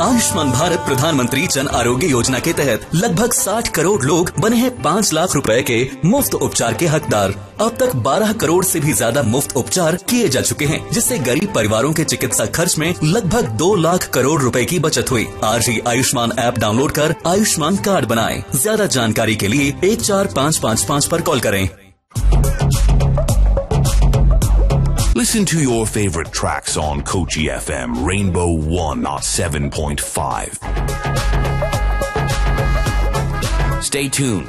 आयुष्मान भारत प्रधानमंत्री जन आरोग्य योजना के तहत लगभग 60 करोड़ लोग बने हैं 5 लाख रुपए के मुफ्त उपचार के हकदार अब तक 12 करोड़ से भी ज्यादा मुफ्त उपचार किए जा चुके हैं जिससे गरीब परिवारों के चिकित्सा खर्च में लगभग 2 लाख करोड़ रुपए की बचत हुई आज ही आयुष्मान ऐप डाउनलोड कर आयुष्मान कार्ड बनाएं ज्यादा जानकारी के लिए एक चार पाँच पाँच पाँच पर कॉल करें Listen to your favorite tracks on Kochi FM Rainbow 107.5. Stay tuned.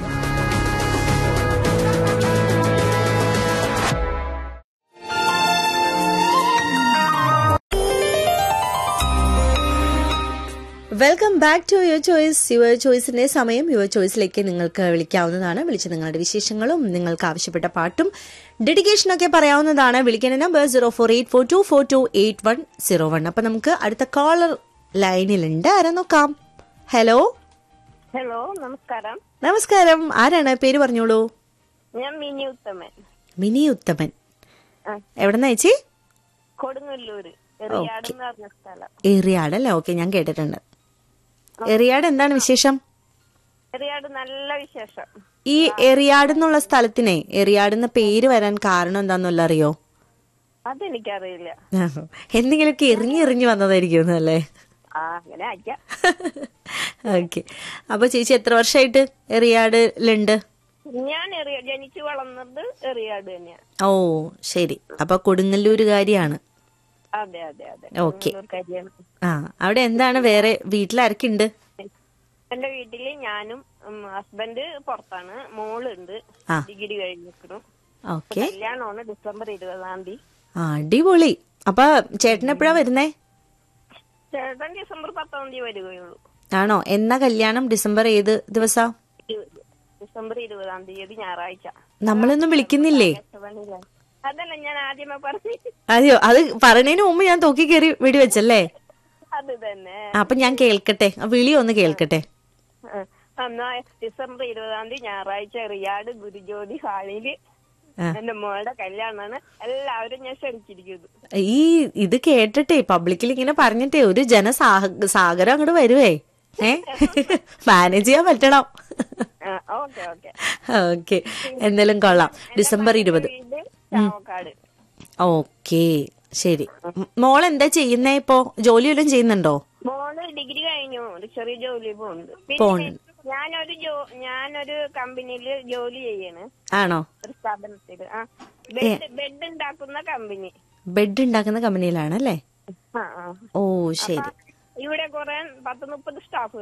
Welcome back to your choice your ചോയ്സിന്റെ സമയം യുവർ ചോയ്സിലേക്ക് നിങ്ങൾക്ക് വിളിക്കാവുന്നതാണ് വിളിച്ച് നിങ്ങളുടെ വിശേഷങ്ങളും നിങ്ങൾക്ക് ആവശ്യപ്പെട്ട പാട്ടും ഡെഡിക്കേഷനൊക്കെ പറയാവുന്നതാണ് വിളിക്കേണ്ട number zero four eight four two four two eight one zero one അപ്പൊ നമുക്ക് അടുത്ത കോളർ ലൈനിലുണ്ട് ആരാ നോക്കാം ഹലോ ഹലോ നമസ്കാരം നമസ്കാരം ആരാണ് പേര് പറഞ്ഞോളൂ ഞാൻ മിനി ഉത്തമൻ മിനി ഉത്തമൻ ആ. എവിടെന്നാ ചേച്ചി കൊടുങ്ങല്ലൂര് എറിയാട് എന്ന് പറഞ്ഞ സ്ഥലം എറിയാട് അല്ലേ ഓക്കെ ഞാൻ കേട്ടിട്ടുണ്ട് എറിയാട് എന്താണ് വിശേഷം എറിയാട് നല്ല വിശേഷം ഈ എറിയാട് എന്നുള്ള സ്ഥലത്തിനെ എറിയാട് എന്ന പേര് വരാൻ കാരണം എന്താന്നുള്ള അറിയോ അതെനിക്കറിയില്ല എന്തെങ്കിലുമൊക്കെ എറിഞ്ഞ് എറിഞ്ഞ് വന്നതായിരിക്കും അല്ലേ ആ അങ്ങനെ ആക്കാം ഓക്കെ അപ്പൊ ചേച്ചി എത്ര വർഷമായിട്ട് എറിയാടിലുണ്ട് ഞാൻ എറിയ ജനിച്ചു വളർന്നത് എറിയാട് തന്നെയാ ഓ ശരി അപ്പൊ കൊടുങ്ങല്ലൂരുകാരിയാണ് അതെ അതെ അതെ ഓക്കേ. കൊടുങ്ങല്ലൂർക്കാരിയാണ്. ആ അവിടെ എന്താണ് വേറെ വീട്ടിലാരൊക്കെയുണ്ട് എന്റെ വീട്ടില് ഞാനും ഉം, ഹസ്ബൻഡ് പുറത്താണ് മോളുണ്ട് ആ. ഡിഗ്രി കഴിഞ്ഞിരിക്കുന്നു ഓക്കെ കല്യാണമാണ് ഡിസംബർ ഇരുപതാം തീയതി അടിപൊളി അപ്പൊ ചേട്ടൻ എപ്പോഴാ വരുന്നേ ചേട്ടൻ ഡിസംബർ പത്താം തീയതി വരികയുള്ളൂ ആണോ എന്നാ കല്യാണം ഡിസംബർ ഏത് ദിവസാ ഇരുപത്. ഡിസംബർ ഇരുപതാം തീയതി ഞായറാഴ്ച നമ്മളൊന്നും വിളിക്കുന്നില്ലേ ആകാശവാണിയിലാണ്. അതല്ല ഞാൻ ആദ്യമേ പറഞ്ഞു അതെയോ അത് പറഞ്ഞതിന് മുമ്പ് ഞാൻ തൂക്കി കയറി വെടിവെച്ചല്ലേ അത് തന്നെ അപ്പൊ ഞാൻ കേൾക്കട്ടെ ആ വിളി ഒന്ന് കേൾക്കട്ടെ ആ. എന്നാ ഡിസംബർ ഇരുപതാം തീയതി ഞായറാഴ്ച റിയാട് ഗുരുജ്യോതി ഹാളില് ആ. എന്റെ മോളുടെ കല്യാണമാണ് എല്ലാവരും ഞാൻ ക്ഷണിച്ചിരിക്കുന്നു ഈ ഇത് കേട്ടിട്ടേ പബ്ലിക്കിൽ ഇങ്ങനെ പറഞ്ഞിട്ടേ ഒരു ജനസാഹ സാഗരം അങ്ങോട്ട് വരുവേ ഏ മാനേജ് ചെയ്യാൻ പറ്റണം ഓക്കെ ഓക്കെ ഓക്കെ എന്തായാലും കൊള്ളാം ഡിസംബർ ഇരുപത് വീട് ചാവക്കാട് ഓക്കെ ശരി മ് മോൾ എന്താ ചെയ്യുന്നേ ഇപ്പോ ജോലി വല്ലതും ചെയ്യുന്നുണ്ടോ മോള് ഡിഗ്രി കഴിഞ്ഞു ഒരു ചെറിയ ജോലി പോകുന്നുണ്ട് പോണുണ്ട്. ഞാനൊരു ജോ ഞാനൊരു കമ്പനിയിൽ ജോലി ചെയ്യാണ് ആണോ ഒരു സ്ഥാപനത്തില് ആ ബെഡ് ബെഡ് ഉണ്ടാക്കുന്ന കമ്പനി ബെഡ് ഉണ്ടാക്കുന്ന കമ്പനിയിലാണല്ലേ ആ ആ ഓ ശരി ഇവിടെ കുറെ പത്ത് മുപ്പത് സ്റ്റാഫ്